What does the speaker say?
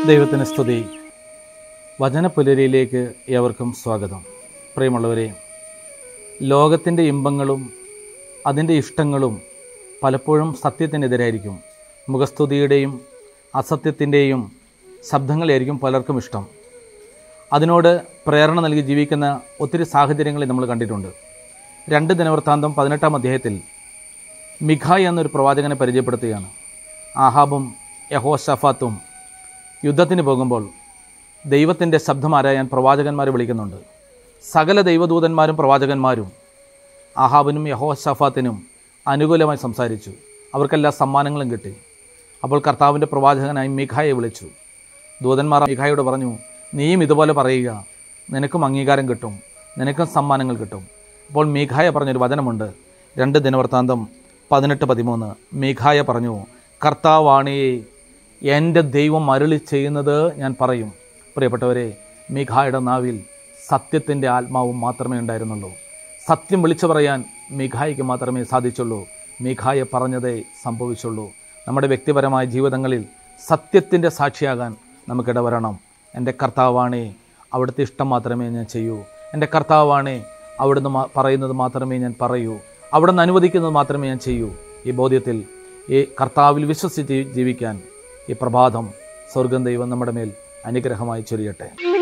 ദൈവത്തിന് സ്തുതി വചനപുലരിയിലേക്ക് ഏവർക്കും സ്വാഗതം പ്രിയമുള്ളവരെ ലോകത്തിൻ്റെ ഇമ്പങ്ങളും അതിൻ്റെ ഇഷ്ടങ്ങളും പലപ്പോഴും സത്യത്തിനെതിരായിരിക്കും മുഖസ്തുതിയുടെയും അസത്യത്തിൻ്റെയും ശബ്ദങ്ങളായിരിക്കും പലർക്കും ഇഷ്ടം അതിനോട് പ്രേരണ നൽകി ജീവിക്കുന്ന ഒത്തിരി സാഹചര്യങ്ങളിൽ നമ്മൾ കണ്ടിട്ടുണ്ട് രണ്ട് ദിനവൃത്താന്തം പതിനെട്ടാം അധ്യായത്തിൽ മിഖായ് എന്നൊരു പ്രവാചകനെ പരിചയപ്പെടുത്തുകയാണ് ആഹാബും യഹോഷഫാത്തും യുദ്ധത്തിന് പോകുമ്പോൾ ദൈവത്തിൻ്റെ ശബ്ദം ആരായാൻ പ്രവാചകന്മാരെ വിളിക്കുന്നുണ്ട് സകല ദൈവദൂതന്മാരും പ്രവാചകന്മാരും ആഹാബിനും യഹോഷഫാത്തിനും അനുകൂലമായി സംസാരിച്ചു അവർക്കെല്ലാ സമ്മാനങ്ങളും കിട്ടി അപ്പോൾ കർത്താവിൻ്റെ പ്രവാചകനായി മിഖായെ വിളിച്ചു ദൂതന്മാർ മിഖായോട് പറഞ്ഞു നീയും ഇതുപോലെ പറയുക നിനക്കും അംഗീകാരം കിട്ടും നിനക്കും സമ്മാനങ്ങൾ കിട്ടും അപ്പോൾ മീഖായ പറഞ്ഞൊരു വചനമുണ്ട് രണ്ട് ദിനവൃത്താന്തം പതിനെട്ട് പതിമൂന്ന് മീഖായ പറഞ്ഞു കർത്താവാണേ എൻ്റെ ദൈവം അരുളി ചെയ്യുന്നത് ഞാൻ പറയും പ്രിയപ്പെട്ടവരെ മീഖായുടെ നാവിൽ സത്യത്തിൻ്റെ ആത്മാവും മാത്രമേ ഉണ്ടായിരുന്നുള്ളൂ സത്യം വിളിച്ചു പറയാൻ മീഖായ്ക്ക് മാത്രമേ സാധിച്ചുള്ളൂ മീഖായ പറഞ്ഞതേ സംഭവിച്ചുള്ളൂ നമ്മുടെ വ്യക്തിപരമായ ജീവിതങ്ങളിൽ സത്യത്തിൻ്റെ സാക്ഷിയാകാൻ നമുക്കിടവരണം എൻ്റെ കർത്താവാണേ അവിടുത്തെ ഇഷ്ടം മാത്രമേ ഞാൻ ചെയ്യൂ എൻ്റെ കർത്താവാണേ അവിടുന്ന് മാ- പറയുന്നത് മാത്രമേ ഞാൻ പറയൂ അവിടുന്ന് അനുവദിക്കുന്നത് മാത്രമേ ഞാൻ ചെയ്യൂ ഈ ബോധ്യത്തിൽ ഈ കർത്താവിൽ വിശ്വസിച്ച് ജീവിക്കാൻ ഈ പ്രഭാതം സ്വർഗം ദൈവം നമ്മുടെ മേൽ അനുഗ്രഹമായി ചൊരിയട്ടെ